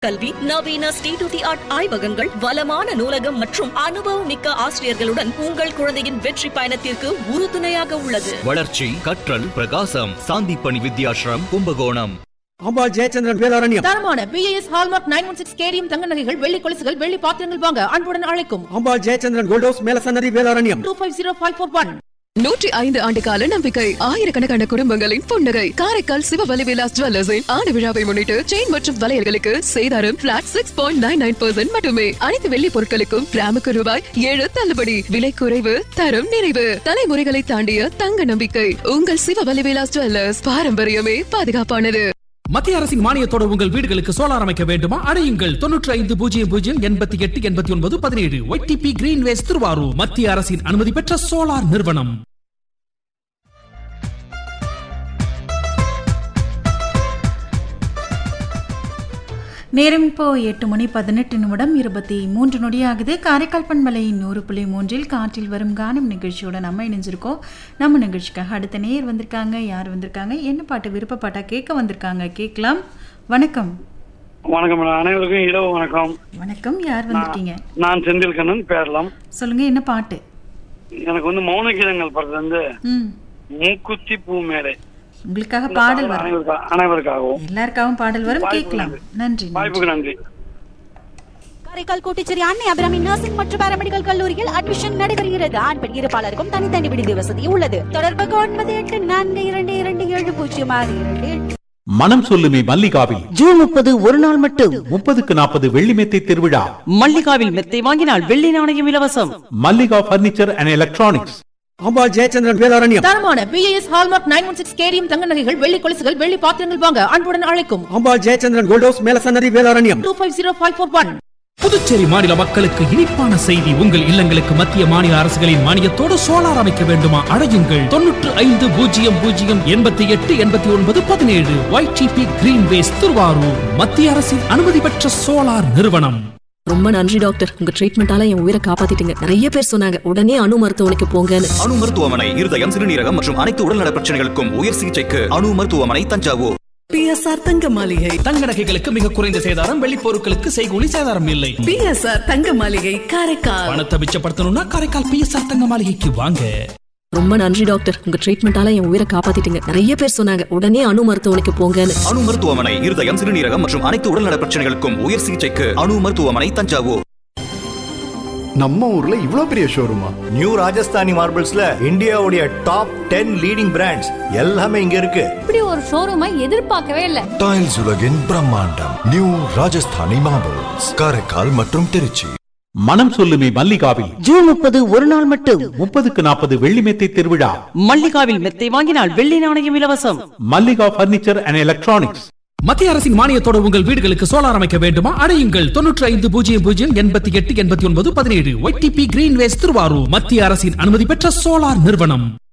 கல்வி நவீன ஸ்டேட் தி ஆர்ட் ஆய்வகங்கள் வளமான நூலகம் மற்றும் அனுபவமிக்க ஆசிரியர்களுடன் உங்கள் குழந்தையின் வெற்றி பயணத்திற்கு உறுதுணையாக உள்ளது வளர்ச்சி கற்றல் பிரகாசம் சாந்திப்பணி வித்யாஷ்ரம் கும்பகோணம் அம்பாள் ஜெயச்சந்திரன் வேலாரண்யம் தரமான BIS hallmark nine one six KDM தங்க நகைகள் வெள்ளி கொலுசுகள் வெள்ளி பாத்திரங்கள் வாங்க அன்புடன் அழைக்கும் Ambal Jayachandran gold house Melasannathi Velaranyam two five zero five four one நூற்றி ஐந்து ஆண்டு கால நம்பிக்கை ஆயிரக்கணக்கான குடும்பங்களின் புன்னகை காரைக்கால் சிவவலி விலாஸ் ஜுவல்லர்ஸின் ஆண்டு விழாவை முன்னிட்டு செயின் மற்றும் வளையல்களுக்கு சேதாரம் flat six point nine nine percent மட்டுமே அனைத்து வெள்ளி பொருட்களுக்கும் கிராமுக்கு ரூபாய் ஏழு தள்ளுபடி விலை குறைவு தரம் நிறைவு தலைமுறைகளை தாண்டிய தங்க நம்பிக்கை உங்கள் சிவவலி விலாஸ் ஜுவல்லர்ஸ் பாரம்பரியமே பாதுகாப்பானது மத்திய அரசின் மானியத்தோடு உங்கள் வீடுகளுக்கு சோலார் அமைக்க வேண்டுமா அடையுங்கள் தொன்னூற்றி ஐந்து பூஜ்ஜியம் பூஜ்ஜியம் எண்பத்தி எட்டு எண்பத்தி ஒன்பது பதினேழு ஒய்டிபி கிரீன்வேஸ் திருவாரூர் மத்திய அரசின் அனுமதி பெற்ற சோலார் நிறுவனம் நேரம் இப்போ எட்டு மணி பதினெட்டு நிமிடம் இருபத்தி மூன்று நொடியாகுது காரைக்கால் பண்பலை நூறு புள்ளி மூன்றில் காற்றில் வரும் கானம் நிகழ்ச்சியோட நம்ம இணைஞ்சிருக்கோம் நம்ம நிகழ்ச்சிக்காக அடுத்த நேர் வந்திருக்காங்க யார் வந்திருக்காங்க என்ன பாட்டு விருப்ப பாட்டா கேட்க வந்திருக்காங்க கேட்கலாம் வணக்கம் வணக்கம் மேடம் அனைவருக்கும் இரவு வணக்கம் வணக்கம் யார் வந்திருக்கீங்க நான் செந்தில் கண்ணன் பேரலாம் சொல்லுங்க என்ன பாட்டு எனக்கு வந்து மௌனகீதங்கள் படத்துல இருந்து ம் மூக்குத்தி பூ மேடை உங்களுக்காக பாடல் வரும் அனைவருக்கா- அனைவருக்காகவும் எல்லாருக்காகவும் பாடல் வரும் வாய்ப்புக்கு கேட்கலாம் நன்றி. நன்றி நன்றி வாய்ப்புக்கு நன்றி காரைக்கால் கோட்டிச்சேரி அன்னை அபிராமி நர்சிங் மற்றும் பாராமெடிக்கல் கல்லூரியில் அட்மிஷன் நடைபெறுகிறது ஆண் பெண் இருப்பாளருக்கும் தனித்தனி விடுதி வசதி உள்ளது தொடர்புக்கு ஒன்பது எட்டு நான்கு இரண்டு இரண்டு ஏழு பூஜ்ஜியம் ஆறு இரண்டு எட்டு மனம் சொல்லுமே மல்லிகாவில் ஜூன் முப்பது ஒரு நாள் மட்டும் முப்பதுக்கு நாற்பது வெள்ளி மெத்தை திருவிழா மல்லிகாவில் மெத்தை வாங்கினால் வெள்ளி நாணயம் இலவசம் Mallika furniture and electronics Ambal Jayachandran Velaranyam தரமான BIS hallmark nine one six KDM தங்க நகைகள் வெள்ளி கொலுசுகள் வெள்ளி பாத்திரங்கள் வாங்க அன்புடன் அழைக்கும் Ambal Jayachandran gold house Melasannathi Velaranyam two five zero five four one Puducherry மாநில மக்களுக்கு இனிப்பான செய்தி உங்கள் இல்லங்களுக்கு மத்திய மாநில அரசுகளின் மானியத்தோடு சோலார் அமைக்க வேண்டுமா அடையுங்கள் தொன்னூற்று ஐந்து பூஜ்ஜியம் பூஜ்ஜியம் எண்பத்தி எட்டு எண்பத்தி ஒன்பது பதினேழு ஒய்டிபி கிரீன்வேஸ் திருவாரூர் மத்திய அரசின் அனுமதி பெற்ற சோலார் நிறுவனம் ரொம்ப நன்றி டாக்டர் உங்க ட்ரீட்மெண்டால என் உயிரை காப்பாத்திட்டீங்க நிறைய பேர் சொன்னாங்க உடனே அணு மருத்துவமனைக்கு போங்கன்னு அணு மருத்துவமனை இருதயம் சிறுநீரகம் மற்றும் அனைத்து உடல்நல பிரச்சனைகளுக்கும் உயர் சிகிச்சைக்கு அணு மருத்துவமனை தஞ்சாவூர் பிஎஸ்ஆர் தங்க மாளிகை தங்க நகைகளுக்கு மிக குறைந்த சேதாரம் வெள்ளி பொருட்களுக்கு செய்கூலி சேதாரம் இல்லை பிஎஸ்ஆர் தங்க மாளிகை காரைக்கால் பணத்தை மிச்சப்படுத்தணும்னா காரைக்கால் பிஎஸ்ஆர் தங்க மாளிகைக்கு வாங்க ரொம்ப நன்றி டாக்டர் உங்க ட்ரீட்மெண்டால என் உயிரை காப்பாத்திட்டீங்க நிறைய பேர் சொன்னாங்க உடனே அணு மருத்துவமனைக்கு போங்கன்னு அணு மருத்துவமனை இருதயம் சிறுநீரகம் மற்றும் அனைத்து உடல்நல பிரச்சனைகளுக்கும் உயர் சிகிச்சைக்கு அணு மருத்துவமனை தஞ்சாவூர் நம்ம ஊர்ல இவ்ளோ பெரிய ஷோரூமா நியூ ராஜஸ்தானி மார்பிள்ஸ்ல இந்தியாவுடைய டாப் டென் லீடிங் பிராண்ட்ஸ் எல்லாமே இங்க இருக்கு இப்படி ஒரு ஷோரூமை எதிர்பார்க்கவே இல்ல டைல்ஸ் உலகின் பிரம்மாண்டம் நியூ ராஜஸ்தானி மார்பிள்ஸ் காரைக்கால் மற்றும் திருச்சி மனம் சொல்லுமே மல்லிகாவில் ஜூன் முப்பது ஒரு நாள் மட்டும் முப்பதுக்கு நாற்பது வெள்ளி மெத்தை திருவிழா மல்லிகாவில் மெத்தை வாங்கினால் வெள்ளி நாணயம் இலவசம் மல்லிகா பர்னிச்சர் அண்ட் எலக்ட்ரானிக்ஸ் மத்திய அரசின் மானியத்தோடு உங்கள் வீடுகளுக்கு சோலார் அமைக்க வேண்டுமா அடையுங்கள் தொன்னூற்றி ஐந்து பூஜ்ஜியம் பூஜ்ஜியம் எண்பத்தி எட்டு எண்பத்தி ஒன்பது பதினேழு ஒய்டிபி கிரீன்வேஸ் திருவாரூர் மத்திய அரசின் அனுமதி பெற்ற சோலார் நிறுவனம்